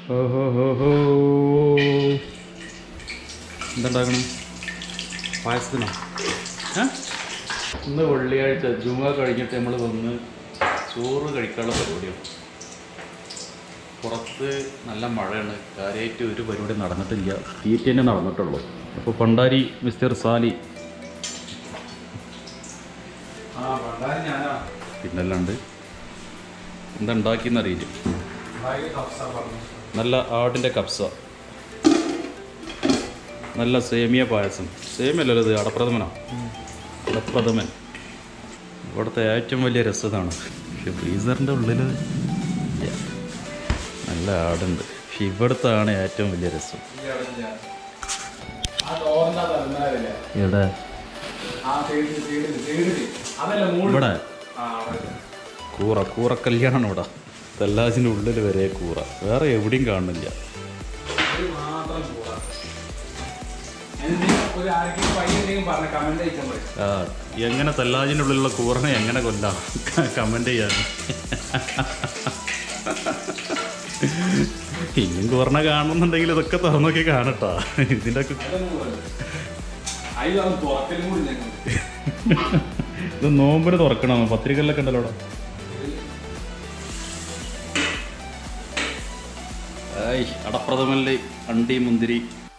ഓഹോ ഹോ ഹോ എന്തുണ്ടാക്കണം പായസത്തിനോ ഏ? ഇന്ന് വെള്ളിയാഴ്ച ജുമ കഴിഞ്ഞിട്ട് നമ്മൾ വന്ന് ചോറ് കഴിക്കാനുള്ള പരിപാടിയാണ് പുറത്ത് നല്ല മഴയാണ് കാര്യമായിട്ട് ഒരു പരിപാടി നടന്നിട്ടില്ല തീറ്റ തന്നെ നടന്നിട്ടുള്ളൂ അപ്പോൾ പണ്ടാരി മിസ്റ്റർ സാലി ആ പണ്ടാരി ഞാനാ പിന്നല്ലാണ്ട് എന്താ ഉണ്ടാക്കിയെന്നറിയില്ല ഭാര്യ കഫ്സ പറഞ്ഞു നല്ല ആടിൻ്റെ കപ്സ നല്ല സേമിയ പായസം സേമിയല്ലല്ലോ ഇത് അടപ്രഥമനോ അടപ്രഥമൻ ഇവിടുത്തെ ഏറ്റവും വലിയ രസം ഇതാണ് പക്ഷെ ഫ്രീസറിൻ്റെ ഉള്ളിൽ നല്ല ആടുണ്ട് പക്ഷെ ഇവിടുത്താണ് ഏറ്റവും വലിയ രസം ആ ഡോറിന്റെ തലമേലല്ലേ ഇവിടെ ആ സൈഡിൽ സൈഡിൽ സൈഡിൽ അതല്ല മൂള് ഇവിടെ ആ അവിടെ കൂറ കൂറ കല്യാണമാണ് ഇവിടെ തെല്ലാസിൻ്റെ ഉള്ളിൽ വരെ കൂറ വേറെ എവിടെയും കാണുന്നില്ല ഇത് മാത്രം കൂടാ എന്തെങ്കിലും ഒരു ആരെങ്കിലും പയ്യ എന്തെങ്കിലും പറഞ്ഞ കമന്റ് അയച്ചാൽ മതി ആ, എങ്ങനെ തെല്ലാജിൻ്റെ ഉള്ളിലുള്ള കൂറനെ എങ്ങനെ കൊല്ലാം കമൻ്റ് ചെയ്യാൻ ഇനിയും കൂറനെ കാണുന്നുണ്ടെങ്കിൽ ഇതൊക്കെ തുറന്നൊക്കെ കാണട്ടാ ഇതിൻ്റെ ഒക്കെ അതിൽ അവൻ തുറക്കലും കൂടി ഞങ്ങൾ ഇത് നോമ്പിന് തുറക്കണം പത്രികകളിലൊക്കെ ഉണ്ടല്ലോ അവിടെ ഏയ് അടപ്രഥമല്ലേ അണ്ടി മുന്തിരി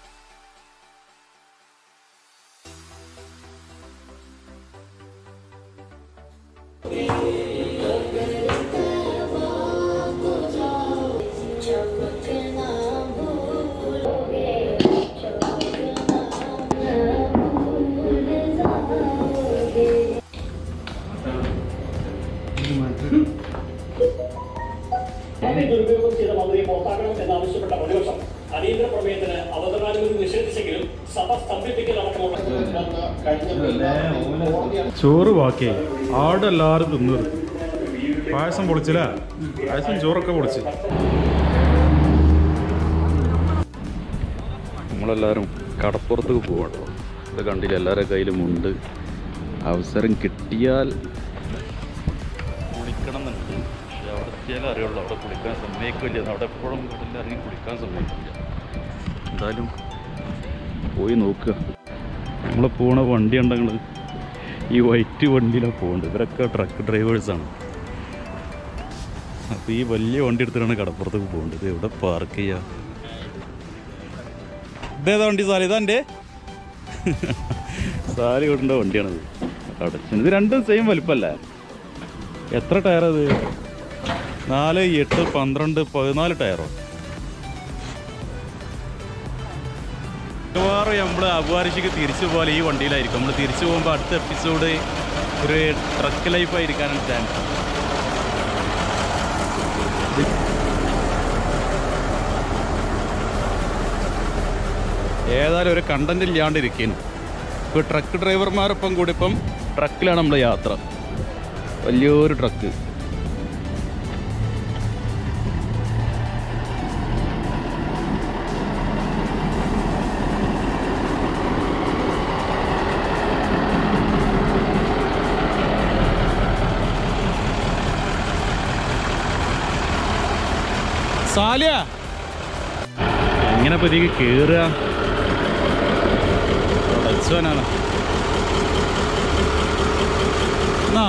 चमकना भूलोगे चमकना भूल जाओगे ഭൂമി ദുരുപയോഗം ചെയ്ത മന്ത്രിയെ പുറത്താക്കണം എന്നാവശ്യപ്പെട്ട പ്രതിപക്ഷം അടിയന്തര പ്രമേയത്തിന് അവതരണാനുമതി നിഷേധിച്ചെങ്കിലും സഭ സ്തംഭിപ്പിക്കലടക്കമുള്ള ചോറ് ബാക്കി ആടെല്ലാരും തിന്നത് പായസം പൊളിച്ചില്ലേ പായസം ചോറൊക്കെ പൊളിച്ച് നമ്മളെല്ലാവരും കടപ്പുറത്തേക്ക് പോകട്ടോ ഇത് കണ്ടില്ല എല്ലാവരുടെ കയ്യിലും ഉണ്ട് അവസരം കിട്ടിയാൽ കുളിക്കണം എന്നുണ്ട് പക്ഷെ അവിടെ എത്തിയാലേ അറിയുള്ളൂ അവിടെ കുളിക്കാൻ സമ്മതിക്കില്ല അവിടെ എപ്പോഴും കടലിൽ ഇറങ്ങി കുളിക്കാൻ സമ്മതിക്കില്ല എന്തായാലും പോയി നോക്കുക നമ്മൾ പോണ വണ്ടി ഉണ്ടെങ്കിൽ ഈ വൈറ്റ് വണ്ടിയിലാണ് പോകുന്നത് ഇവരൊക്കെ ട്രക്ക് ഡ്രൈവേഴ്സാണ് അപ്പോൾ ഈ വലിയ വണ്ടി എടുത്തിട്ടാണ് കടപ്പുറത്തേക്ക് പോകേണ്ടത് ഇത് എവിടെ പാർക്ക് ചെയ്യുക ഇതേതാ വണ്ടി സാലി ഇതാ എൻ്റെ സാലി കൊണ്ട വണ്ടിയാണത് അടച്ചു ഇത് രണ്ടും സെയിം വലിപ്പല്ലേ എത്ര ടയർ അത് നാല് എട്ട് പന്ത്രണ്ട് പതിനാല് ടയറോ മിക്കവാറും നമ്മൾ അബുവാരിശിക്ക് തിരിച്ചു പോലെ ഈ വണ്ടിയിലായിരിക്കും നമ്മൾ തിരിച്ചു പോകുമ്പോൾ അടുത്ത എപ്പിസോഡ് ഒരു ട്രക്ക് ലൈഫ് ആയിരിക്കാനാണ് ചാൻസ് ഏതായാലും ഒരു കണ്ടന്റ് ഇല്ലാണ്ടിരിക്കുന്നു ഇപ്പോൾ ട്രക്ക് ഡ്രൈവർമാരൊപ്പം കൂടി ഇപ്പം ട്രക്കിലാണ് നമ്മൾ യാത്ര വലിയൊരു ട്രക്ക് സാലിയ എങ്ങനെ പതിക്ക് കേറുക അച്ഛനാണ് എന്നാ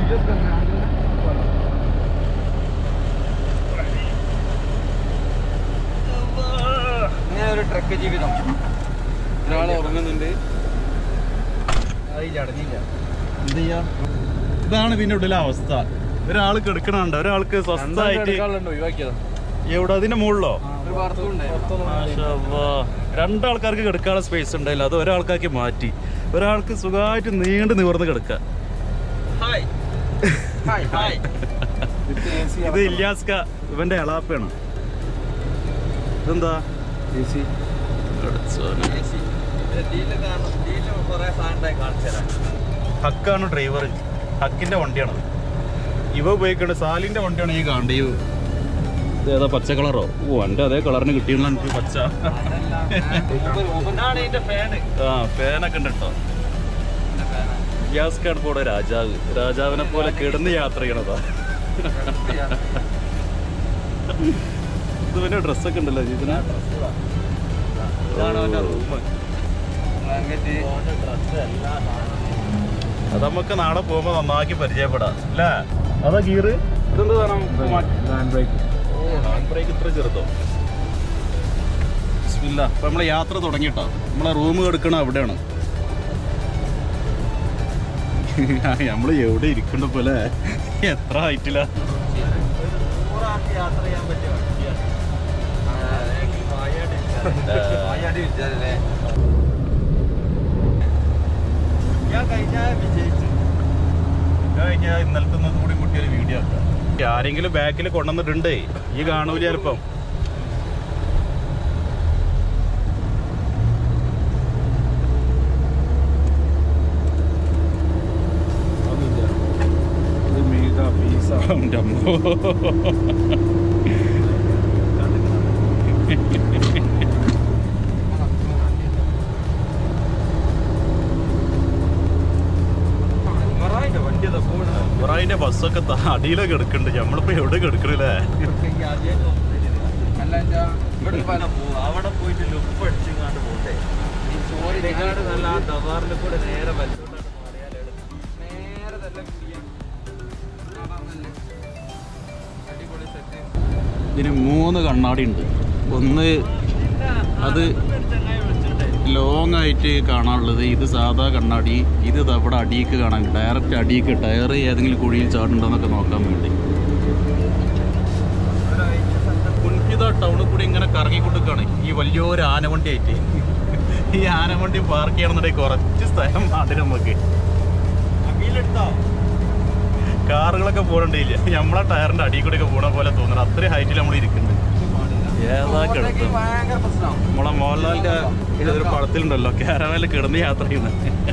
ഇങ്ങനെ ഒരു ട്രക്ക് ജീവിതം ഒരാൾ ഉറങ്ങുന്നുണ്ട് അതില്ല അടഞ്ഞില്ല എന്ത് ചെയ്യാ ഇതാണ് ഇതിന്റെ ഉള്ളിലെ അവസ്ഥ ഒരാൾ കിടക്കണുണ്ട് ഒരാൾക്ക് സ്വസ്ഥമായിട്ട് ഒഴിവാക്കിയതാ എവിടെ അതിന്റെ മുകളിലോ ഒരു വാർത്ത മാഷാ അല്ലാ. രണ്ടാൾക്കാർക്ക് കിടക്കാനുള്ള സ്പേസ് ഉണ്ടായില്ല അത് ഒരാൾക്കാക്കി മാറ്റി ഒരാൾക്ക് സുഖമായിട്ട് നീണ്ടു നിവർന്ന് കിടക്കാം ഹായ് ഹായ് ഹായ് ഇത് ഇല്യാസ്ക ഇവന്റെ എളാപ്പയാണ് ഇതെന്താ അടച്ചോനെ. ഹക്കാണ് ഡ്രൈവർ ഹക്കിന്റെ വണ്ടിയാണത് ഇവ ഉപയോഗിക്കേണ്ട സാലിന്റെ വണ്ടിയാണ് ഈ കാണേണ്ടത് ഈ ഇത് ഏതാ പച്ച കളറോ ഓ എൻ്റെ അതേ കളറിന് കിട്ടിയുള്ള എനിക്ക് പച്ച ആ ഫാനൊക്കെ ഉണ്ട് കേട്ടോ ഗ്യാസ് കാർഡ് പോടെ രാജാവ് രാജാവിനെ പോലെ കിടന്ന് യാത്ര ചെയ്യണതാ ഇത് ജിതുവിന്റെ ഡ്രസ്സൊക്കെ ഉണ്ടല്ലോ ജിതിന് ഇതാണ് അവന്റെ റൂം ബ്ലാങ്കറ്റ് അത് നമുക്ക് നാളെ പോകുമ്പോ നന്നാക്കി പരിചയപ്പെടാം അല്ലേ അതാ ഗീറ് ഇതെന്ത് സാധനം ഹാൻഡ് ബ്രേക്ക് ഹാൻഡ് ബ്രേക്ക് ഇത്ര ചെറുതോ ഇല്ല അപ്പൊ നമ്മളെ യാത്ര തുടങ്ങിട്ടോ നമ്മളെ റൂം എടുക്കണ അവിടെയാണ് നമ്മള് എവിടെ ഇരിക്കണ്ട പോലെ എത്ര ഹൈറ്റിലാ യാത്ര ചെയ്യാൻ പറ്റിയ വണ്ടിയാണ് വായാടി വിളിച്ചാലേ ഞാൻ കഴിഞ്ഞ വിജയിച്ചു കഴിഞ്ഞാൽ ഇന്നലത്തെ ഒന്നും കൂടി കുട്ടിയൊരു വീഡിയോ ആക്കാം ആരെങ്കിലും ബാക്കിൽ കൊണ്ടുവന്നിട്ടുണ്ടേ ഈ കാണൂല ചിലപ്പം ഇത് മെഗാ പീസ എൻ്റെ അമ്മോ. വണ്ടി അതാ പോണ ഇബ്രാഹിന്റെ ബസ്സൊക്കെ ത- അടിയിലൊക്കെ എടുക്കുന്നുണ്ട് നമ്മളിപ്പോ എവിടെ കിടക്കണില്ലേ അവിടെ പോയിട്ട് ലുപ്പ് അടിച്ചിങ്ങാണ്ട് പോട്ടെ ഈ ചോറിനെക്കാട് നല്ല ആ ദവാറിൽ കൂടെ നേരെ വലിച്ചോണ്ടാണ് മാറിയാലേ നേരെ തന്നെ പിടിയാം അടിപൊളി സെറ്റ് ഇതിന് മൂന്ന് കണ്ണാടി ഉണ്ട് ഒന്ന് അത് ലോങ് ആയിട്ട് കാണാനുള്ളത് ഇത് സാധാ കണ്ണാടി ഇത് ദാ ഇവിടെ അടിയിക്ക് കാണാൻ ഡയറക്റ്റ് അടിയിക്ക് ടയർ ഏതെങ്കിലും കുഴിയിൽ ചാടുന്നുണ്ടോന്നൊക്കെ നോക്കാൻ വേണ്ടി കുൽഹിത ടൗണിൽ കൂടി ഇങ്ങനെ കറങ്ങി കൊടുക്കുകയാണ് ഈ വലിയൊരു ആനവണ്ടി ആയിട്ട് ഈ ആനവണ്ടി പാർക്ക് ചെയ്യണമെന്നുണ്ടെങ്കിൽ കുറച്ച് സ്ഥലം മാറി നമുക്ക് വീലെടുത്തോ കാറുകളൊക്കെ പോകണ്ടില്ല നമ്മളെ ടയറിന്റെ അടിയിൽ കൂടെ ഒക്കെ പോണ പോലെ തോന്നണം അത്രയും ഹൈറ്റിൽ നമ്മൾ ഇരിക്കുന്നുണ്ട് ഏതാ കിടത്തും ഭയങ്കര പ്രശ്നം നമ്മളെ മോഹൻലാലിന്റെ ഒരു പടത്തിലുണ്ടല്ലോ കാരവാനിൽ കിടന്ന് യാത്ര ചെയ്യുന്നത്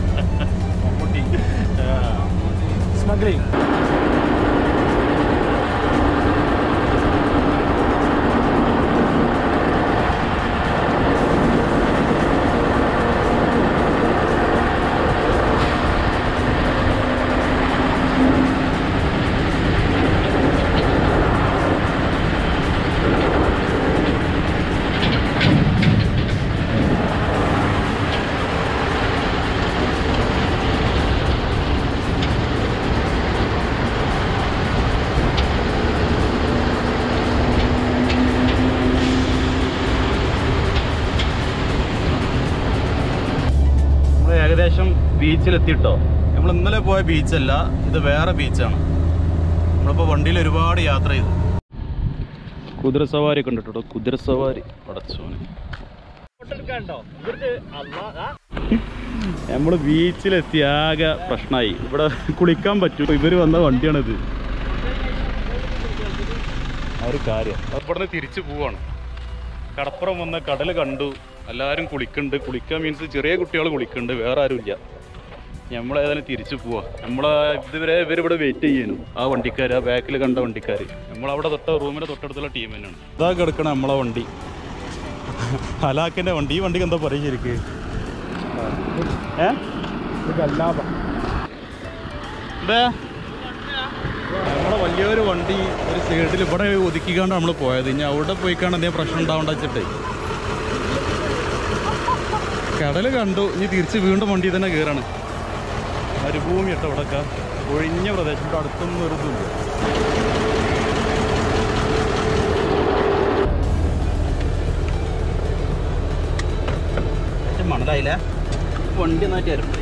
സ്മഗ്ലിംഗ് നമ്മൾ ഏകദേശം ബീച്ചിലെത്തിട്ടോ നമ്മൾ ഇന്നലെ പോയ ബീച്ചല്ല ഇത് വേറെ ബീച്ചാണ് നമ്മളിപ്പോൾ വണ്ടിയിൽ ഒരുപാട് യാത്ര ചെയ്തു കുതിരസവാരി ഒക്കെ ഉണ്ട് കേട്ടോ കുതിരസവാരി പടച്ചോന് നമ്മൾ ബീച്ചിലെത്തി ആകെ പ്രശ്നമായി ഇവിടെ കുളിക്കാൻ പറ്റും ഇവർ വന്ന വണ്ടിയാണിത് ആ ഒരു കാര്യം അത് ഇവിടുന്ന് തിരിച്ചു പോവാണ് കടപ്പുറം വന്ന കടൽ കണ്ടു എല്ലാവരും കുളിക്കുന്നുണ്ട് കുളിക്കാൻ മീൻസ് ചെറിയ കുട്ടികൾ കുളിക്കുന്നുണ്ട് വേറെ ആരുമില്ല നമ്മളേതായാലും തിരിച്ചു പോവാ നമ്മളെ ഇതുവരെ ഇവരിവിടെ വെയിറ്റ് ചെയ്യാനും ആ വണ്ടിക്കാർ ആ ബാക്കിൽ കണ്ട വണ്ടിക്കാർ നമ്മളവിടെ തൊട്ട റൂമിൻ്റെ തൊട്ടടുത്തുള്ള ടീം തന്നെയാണ് ഇതാ കിടക്കണം നമ്മളെ വണ്ടി ഹലാക്കിൻ്റെ വണ്ടി ഈ വണ്ടിക്ക് എന്താ പറയും ശരിക്ക് ഏ ഇതേ നമ്മളെ വലിയൊരു വണ്ടി ഒരു സൈഡിൽ ഇവിടെ ഒതുക്കിക്കാണ്ട് നമ്മൾ പോയത് ഇനി അവിടെ പോയിക്കാണ്ട് എന്തെങ്കിലും പ്രശ്നം ഉണ്ടാവണ്ട വെച്ചിട്ടേ കടൽ കണ്ടു ഇനി തിരിച്ച് വീണ്ടും വണ്ടി തന്നെ കയറാണ് മരുഭൂമി കേട്ടോ ഇവിടെയൊക്കെ ഒഴിഞ്ഞ പ്രദേശം ഇവിടെ അടുത്തൊന്നും ഒരു ഇതുമില്ല മണലായില്ല വണ്ടി നാട്ടി ആരും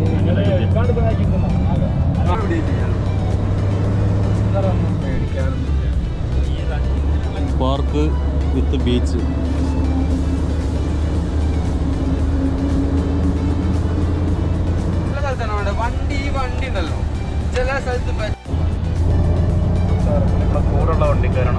പാർക്ക് വിത്ത് ബീച്ച് ചില സ്ഥലത്താണ് വേണ്ടത് വണ്ടി ഈ വണ്ടി ഉണ്ടല്ലോ ചില സ്ഥലത്ത് പ- ഇവിടെ കൂടുള്ള വണ്ടിക്കാരാണ്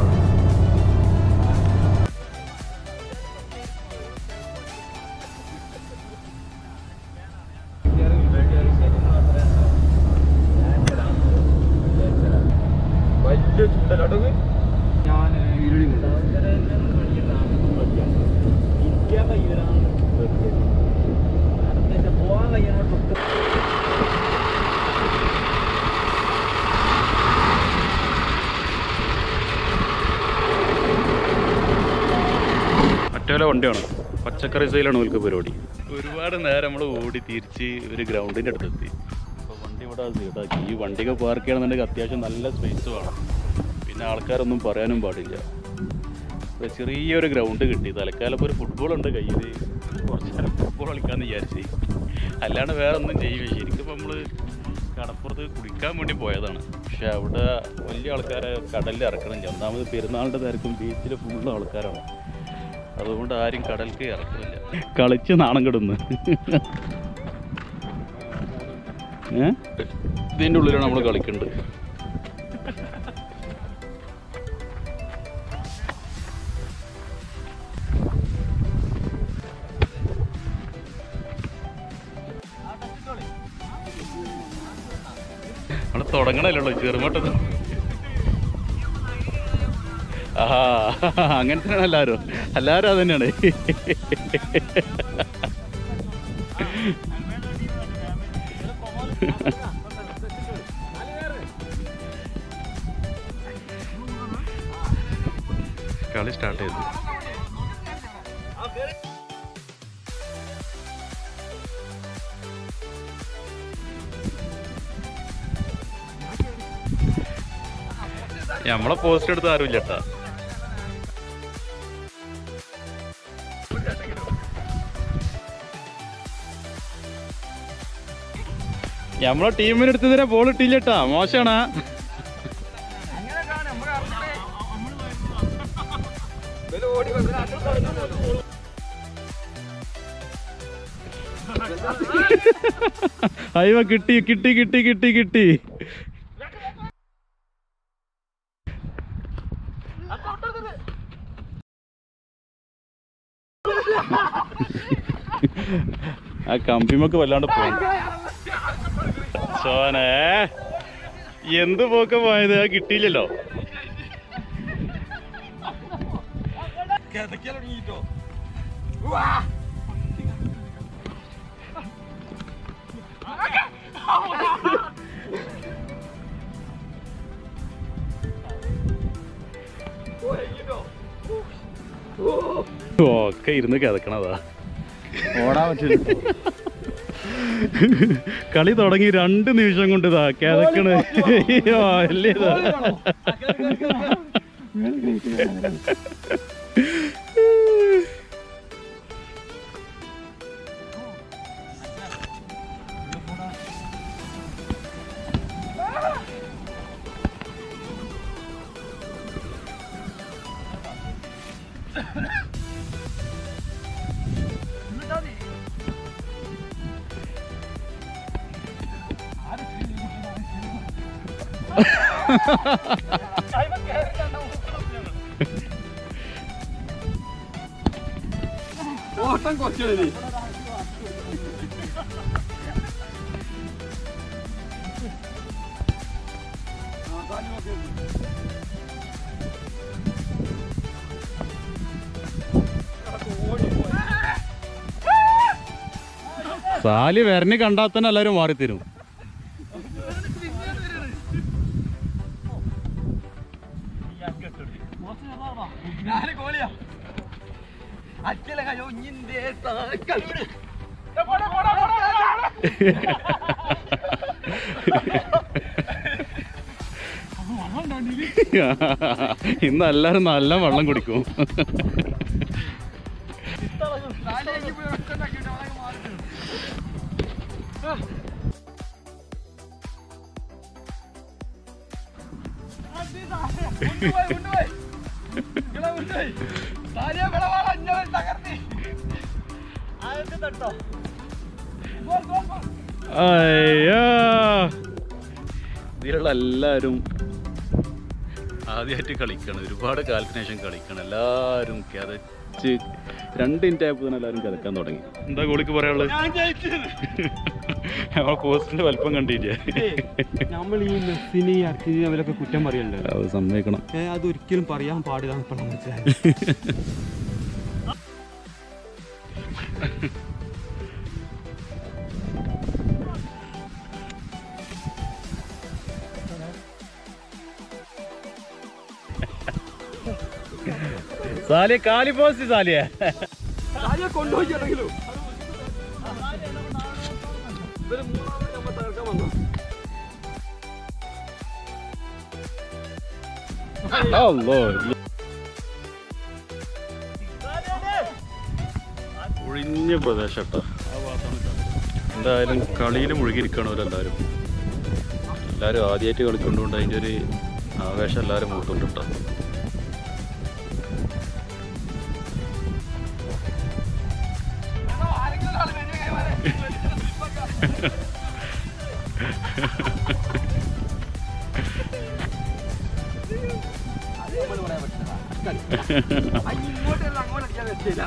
വലിയ ചൂടലടവ് ഞാൻ ഇരുളി പോവാൻ കഴിയാനോട്ട് ഓട്ടോയിലെ വണ്ടിയാണ് പച്ചക്കറി സെയിലാണ് ഓൽക്ക് പരിപാടി ഒരുപാട് നേരം നമ്മൾ ഓടി തിരിച്ച് ഒരു ഗ്രൗണ്ടിൻ്റെ അടുത്തെത്തി അപ്പോൾ വണ്ടി ഇവിടെ സൈഡാക്കി ഈ വണ്ടിയൊക്കെ പാർക്ക് ചെയ്യണമെന്നുണ്ടെങ്കിൽ അത്യാവശ്യം നല്ല സ്പേസ് വേണം പിന്നെ ആൾക്കാരൊന്നും പറയാനും പാടില്ല അപ്പോൾ ചെറിയൊരു ഗ്രൗണ്ട് കിട്ടി തലക്കാലം ഇപ്പോൾ ഒരു ഫുട്ബോൾ ഉണ്ട് കയ്യിൽ കുറച്ച് നേരം ഫുട്ബോൾ കളിക്കാമെന്ന് വിചാരിച്ച് അല്ലാണ്ട് വേറെ ഒന്നും ചെയ്യില്ല ശരിക്കും നമ്മൾ കടപ്പുറത്ത് കുളിക്കാൻ വേണ്ടി പോയതാണ് പക്ഷെ അവിടെ വലിയ ആൾക്കാരെ കടലിൽ ഇറക്കണില്ല ഒന്നാമത് പെരുന്നാളിൻ്റെ തിരക്കും ബീച്ചിൽ ഫുള്ള് ആൾക്കാരാണ് അതുകൊണ്ട് ആരും കടലിലേക്ക് ഇറക്കുന്നില്ല കളിച്ച് നാണം കെടുന്ന് ഏ ഇതിൻ്റെ ഉള്ളിലാണ് നമ്മൾ കളിക്കേണ്ടത് നമ്മൾ തുടങ്ങണല്ലോ ചെറുമട്ടത്ത് ആഹാ അങ്ങനെ തന്നെയാണ് എല്ലാവരും എല്ലാവരും അത് തന്നെയാണ് കളി സ്റ്റാർട്ട് ചെയ്തു നമ്മളെ പോസ്റ്റ് എടുത്ത് ആരുമില്ല കേട്ടാ നമ്മളെ ടീമിന് എടുത്തതിനെ ബോൾ ഇട്ടില്ല കേട്ടാ മോശമാണ് അയ്യോ കിട്ടി കിട്ടി കിട്ടി കിട്ടി കിട്ടി ആ കമ്പിമൊക്കെ വല്ലാണ്ട് പോകും സോനെ എന്ത് പോക്ക പോയത് ആ കിട്ടിയില്ലല്ലോ ഒക്കെ ഇരുന്ന് കിതക്കണതാ ഓടാൻ പറ്റില്ല കളി തുടങ്ങി രണ്ട് നിമിഷം കൊണ്ട് ഇതാ കിതക്കണ് അയ്യോ അല്ലേ ഇതാ ഓട്ടം കുറച്ചു സാലി വരന് കണ്ടാൽ തന്നെ എല്ലാവരും മാറിത്തരും ഞാൻ കോളിയാ അച്ഛല കയ്യോ ഇഞ്ഞിന്റെ താക്കലൂട് ഇന്ന് എല്ലാരും നല്ല വെള്ളം കുടിക്കും അയ്യോ ഇതിലുള്ള എല്ലാവരും ആദ്യമായിട്ട് കളിക്കണം ഒരുപാട് കാലത്തിന് ശേഷം കളിക്കണം എല്ലാവരും കിതച്ച് രണ്ട് മിനിറ്റ് ആയപ്പോൾ തന്നെ എല്ലാവരും കിതക്കാൻ തുടങ്ങി എന്താ ഗോളിക്ക് പറയാനുള്ളത് നമ്മളെ പോസ്റ്റിന്റെ വലിപ്പം കണ്ടില്ലേ നമ്മൾ ഈ മെസ്സിനെ ഈ അർജന്റീന അവരൊക്കെ കുറ്റം പറയണ്ടല്ലോ അത് സമ്മതിക്കണം ഏ, അതൊരിക്കലും പറയാൻ പാടില്ല ഇപ്പൊ മനസ്സിലായി സാലിയ കാലി പോസ്റ്റ് സാലിയ കൊണ്ടുപോയിട്ടുണ്ടെങ്കിലും ഇവര് മൂന്നാമത് നമ്മൾ തകർക്കാൻ വന്നു അല്ലോ ഒഴിഞ്ഞ പ്രദേശം കേട്ടോ എന്തായാലും കളിയിൽ മുഴുകിയിരിക്കണം എല്ലാവരും എല്ലാവരും ആദ്യമായിട്ട് കളിക്കൊണ്ടുകൊണ്ട് അതിൻ്റെ ഒരു ആവേശം എല്ലാവരും മുഖത്തുണ്ട് കേട്ടോ ഇങ്ങോട്ടല്ല അങ്ങോട്ട് അടിക്കാൻ പറ്റില്ല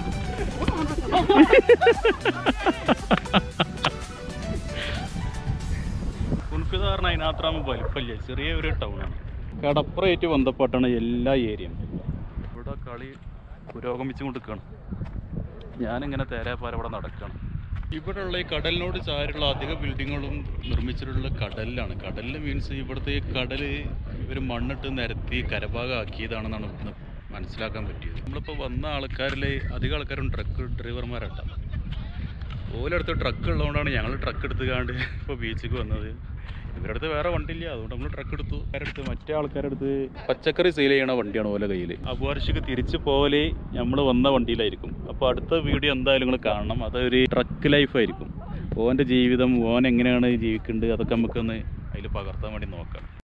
കുണുക്കുതാറിന് അതിനകത്രാകുമ്പോൾ വലിപ്പമില്ല ചെറിയ ഒരു ടൗണാണ് കടപ്പുറമായിട്ട് ബന്ധപ്പെട്ടാണ് എല്ലാ ഏരിയയും ഇവിടെ കളി പുരോഗമിച്ചു കൊണ്ടിരിക്കുകയാണ് ഞാനിങ്ങനെ തേരാപ്പാര ഇവിടെ നടക്കുകയാണ് ഇവിടെയുള്ള ഈ കടലിനോട് ചാരുള്ള അധിക ബിൽഡിങ്ങുകളും നിർമ്മിച്ചിട്ടുള്ള കടലിലാണ് കടലിൽ മീൻസ് ഇവിടുത്തെ ഈ കടൽ ഇവർ മണ്ണിട്ട് നിരത്തി കരഭാഗമാക്കിയതാണെന്നാണ് ഇവിടുന്ന് മനസ്സിലാക്കാൻ പറ്റിയത് നമ്മളിപ്പോൾ വന്ന ആൾക്കാരിൽ അധികം ആൾക്കാരും ട്രക്ക് ഡ്രൈവർമാരാട്ടാണ് ഓലടുത്ത് ട്രക്ക് ഉള്ളതുകൊണ്ടാണ് ഞങ്ങൾ ട്രക്ക് എടുത്തുകാണ്ട് ഇപ്പോൾ ബീച്ചിലേക്ക് വന്നത് ഇവരുടെ അടുത്ത് വേറെ വണ്ടിയില്ല അതുകൊണ്ട് നമ്മൾ ട്രക്ക് എടുത്തു അടുത്ത് മറ്റേ ആൾക്കാരുടെ അടുത്ത് പച്ചക്കറി സെയിൽ ചെയ്യണ വണ്ടിയാണ് ഓല കയ്യിൽ അപവാർഷിക്ക് തിരിച്ചു പോകലേ നമ്മൾ വന്ന വണ്ടിയിലായിരിക്കും അപ്പോൾ അടുത്ത വീഡിയോ എന്തായാലും നിങ്ങൾ കാണണം അതൊരു ട്രക്ക് ലൈഫായിരിക്കും ഓൻ്റെ ജീവിതം ഓൻ എങ്ങനെയാണ് ജീവിക്കേണ്ടത് അതൊക്കെ നമുക്കൊന്ന് അതിൽ പകർത്താൻ വേണ്ടി നോക്കാം